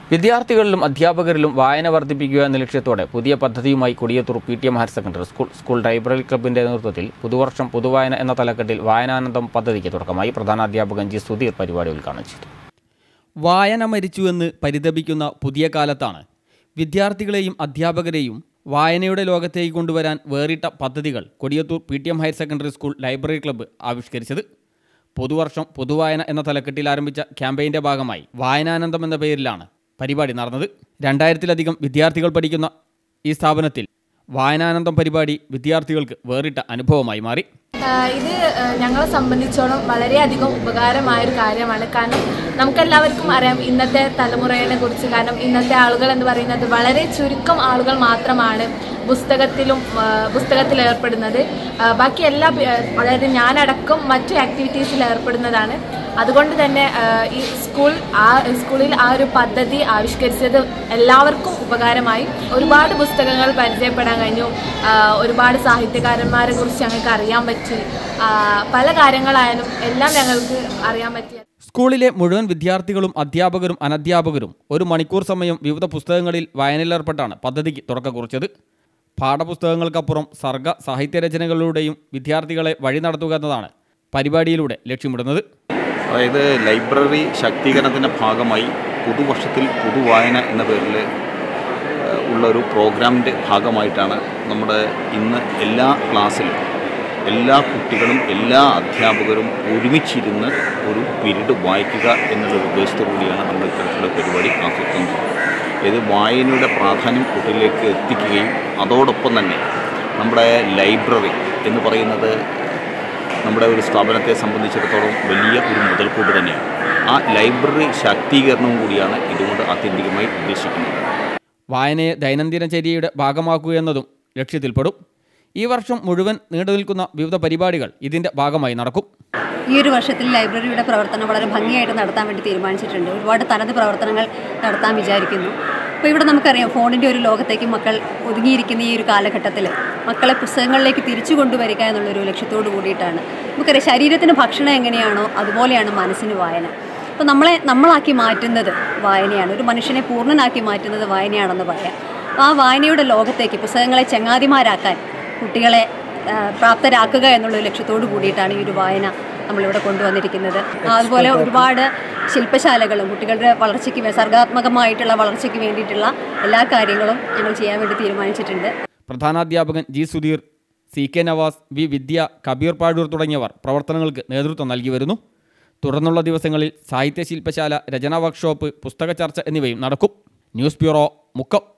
വിദ്യാർത്ഥികളിലും അധ്യാപകരിലും വായന വർദ്ധിപ്പിക്കുക എന്ന ലക്ഷ്യത്തോടെ പുതിയ പദ്ധതിയുമായി Kodiyathur P T M higher secondary school school library ക്ലബിന്റെ നേതൃത്വത്തിൽ പുതുവർഷം പുതുവായന എന്ന തലക്കെട്ടിൽ വായനാനന്ദം പദ്ധതിക്ക് തുടക്കമായി പ്രധാനാധ്യാപകൻ ജി സുധീർ പരിപാടി ഉദ്ഘാടനം ചെയ്തു വായന മരിച്ചുവെന്ന് പരിതപിക്കുന്ന പുതിയ കാലത്താണ് വിദ്യാർത്ഥികളെയും അധ്യാപകരെയും വായനയുടെ ലോകത്തേക്ക് കൊണ്ടുവരാൻ വേറിട്ട പദ്ധതികൾ Kodiyathur P T M higher secondary school library club ആവിഷ്കരിച്ചത് പുതുവർഷം പുതുവായന എന്ന തലക്കെട്ടിൽ ആരംഭിച്ച ക്യാമ്പയിൻ്റെ ഭാഗമായി വായനാനന്ദം എന്ന പേരിലാണ് പരിപാടി നടന്നത് രണ്ടായിരത്തിലധികം വിദ്യാർത്ഥികൾ പഠിക്കുന്ന ഈ സ്ഥാപനത്തിൽ വായനാനന്ദം പരിപാടി വിദ്യാർത്ഥികൾക്ക് വേറിട്ട അനുഭവമായി മാറി ആഹ് ഇത് ആഹ് ഞങ്ങളെ സംബന്ധിച്ചോളം വളരെയധികം ഉപകാരമായൊരു കാര്യമാണ് കാരണം നമുക്കെല്ലാവർക്കും അറിയാം ഇന്നത്തെ തലമുറയെ കുറിച്ച് കാരണം ഇന്നത്തെ ആളുകൾ എന്ന് പറയുന്നത് വളരെ ചുരുക്കം ആളുകൾ മാത്രമാണ് പുസ്തകത്തിലും ആഹ് പുസ്തകത്തിൽ ഏർപ്പെടുന്നത് ആഹ് ബാക്കി എല്ലാ പേ- അതായത് ഞാനടക്കം മറ്റു ആക്ടിവിറ്റീസിൽ ഏർപ്പെടുന്നതാണ് അതുകൊണ്ട് തന്നെ ആഹ് ഈ സ്കൂൾ ആ സ്കൂളിൽ ആ ഒരു പദ്ധതി ആവിഷ്കരിച്ചത് എല്ലാവർക്കും ഉപകാരമായി ഒരുപാട് പുസ്തകങ്ങൾ പരിചയപ്പെടാൻ കഴിഞ്ഞു ആഹ് ഒരുപാട് സാഹിത്യകാരന്മാരെ കുറിച്ച് ഞങ്ങൾക്ക് അറിയാൻ പറ്റി ആഹ് പല കാര്യങ്ങളായാലും എല്ലാം ഞങ്ങൾക്ക് അറിയാൻ പറ്റി സ്കൂളിലെ മുഴുവൻ വിദ്യാർത്ഥികളും അധ്യാപകരും അനധ്യാപകരും ഒരു മണിക്കൂർ സമയം വിവിധ പുസ്തകങ്ങളിൽ വായനയിലേർപ്പെട്ടാണ് പദ്ധതിക്ക് തുടക്കം കുറിച്ചത് പാഠപുസ്തകങ്ങൾക്കപ്പുറം സർഗ സാഹിത്യരചനകളിലൂടെയും വിദ്യാർത്ഥികളെ വഴി നടത്തുക എന്നതാണ് പരിപാടിയിലൂടെ ലക്ഷ്യമിടുന്നത് അതായത് ലൈബ്രറി ശാക്തീകരണത്തിൻ്റെ ഭാഗമായി പുതുവർഷത്തിൽ പുതുവായന എന്ന പേരിൽ ഏഹ്, ഉള്ള ഒരു പ്രോഗ്രാമിൻ്റെ ഭാഗമായിട്ടാണ് നമ്മുടെ ഇന്ന് എല്ലാ ക്ലാസ്സിലും എല്ലാ കുട്ടികളും എല്ലാ അധ്യാപകരും ഒരുമിച്ചിരുന്ന് ഒരു പീരീഡ് വായിക്കുക എന്നുള്ള ഉദ്ദേശത്തോടു കൂടിയാണ് നമ്മൾ ഇത്തരത്തിലുള്ള പരിപാടി ആസൂത്രണം ചെയ്യുന്നത് ഇത് വായനയുടെ പ്രാധാന്യം കുട്ടികളിലേക്ക് എത്തിക്കുകയും അതോടൊപ്പം തന്നെ നമ്മുടെ ലൈബ്രറി എന്ന് പറയുന്നത് നമ്മുടെ ഒരു സ്ഥാപനത്തെ സംബന്ധിച്ചിടത്തോളം വലിയ ഒരു മുതൽക്കൂട്ട് തന്നെയാണ് ആ ലൈബ്രറി ശാക്തീകരണവും കൂടിയാണ് ഇതുകൊണ്ട് ആത്യന്തികമായി ഉദ്ദേശിക്കുന്നത് വായനയെ ദൈനംദിന ചര്യയുടെ ഭാഗമാക്കുക എന്നതും ലക്ഷ്യത്തിൽപ്പെടും ഈ വർഷം മുഴുവൻ നീണ്ടു നിൽക്കുന്ന വിവിധ പരിപാടികൾ ഇതിന്റെ ഭാഗമായി നടക്കും ഈ ഒരു വർഷത്തിൽ ലൈബ്രറിയുടെ പ്രവർത്തനം വളരെ ഭംഗിയായിട്ട് നടത്താൻ വേണ്ടി തീരുമാനിച്ചിട്ടുണ്ട് ഒരുപാട് തനത് പ്രവർത്തനങ്ങൾ നടത്താൻ വിചാരിക്കുന്നു അപ്പോൾ ഇവിടെ നമുക്കറിയാം ഫോണിൻ്റെ ഒരു ലോകത്തേക്ക് മക്കൾ ഒതുങ്ങിയിരിക്കുന്ന ഈ ഒരു കാലഘട്ടത്തിൽ മക്കളെ പുസ്തകങ്ങളിലേക്ക് തിരിച്ചു കൊണ്ടുവരിക എന്നുള്ളൊരു ലക്ഷ്യത്തോട് കൂടിയിട്ടാണ് നമുക്കറിയാം ശരീരത്തിന് ഭക്ഷണം എങ്ങനെയാണോ അതുപോലെയാണ് മനസ്സിന് വായന അപ്പോൾ നമ്മളെ നമ്മളാക്കി മാറ്റുന്നത് വായനയാണ് ഒരു മനുഷ്യനെ പൂർണ്ണനാക്കി മാറ്റുന്നത് വായനയാണെന്ന് പറയാം അപ്പോൾ ആ വായനയുടെ ലോകത്തേക്ക് പുസ്തകങ്ങളെ ചങ്ങാതിമാരാക്കാൻ കുട്ടികളെ ആ, പ്രാപ്തരാക്കുക എന്നുള്ള ലക്ഷ്യത്തോടു കൂടിയിട്ടാണ് ഈ ഒരു വായന നമ്മളിവിടെ കൊണ്ടുവന്നിരിക്കുന്നത് അതുപോലെ ഒരുപാട് ശില്പശാലകളും കുട്ടികളുടെ വളർച്ചയ്ക്ക് വേ- സർഗാത്മകമായിട്ടുള്ള വളർച്ചയ്ക്ക് വേണ്ടിയിട്ടുള്ള എല്ലാ കാര്യങ്ങളും ഞങ്ങൾ ചെയ്യാൻ വേണ്ടി തീരുമാനിച്ചിട്ടുണ്ട് പ്രധാനാധ്യാപകൻ G Sudheer C K Navas V Vidya Kabeer Pazhoor തുടങ്ങിയവർ പ്രവർത്തനങ്ങൾക്ക് നേതൃത്വം നൽകി വരുന്നു തുടർന്നുള്ള ദിവസങ്ങളിൽ സാഹിത്യ ശില്പശാല രചനാ വർക്ക്ഷോപ്പ് പുസ്തക ചർച്ച എന്നിവയും നടക്കും ന്യൂസ് ബ്യൂറോ മുക്കം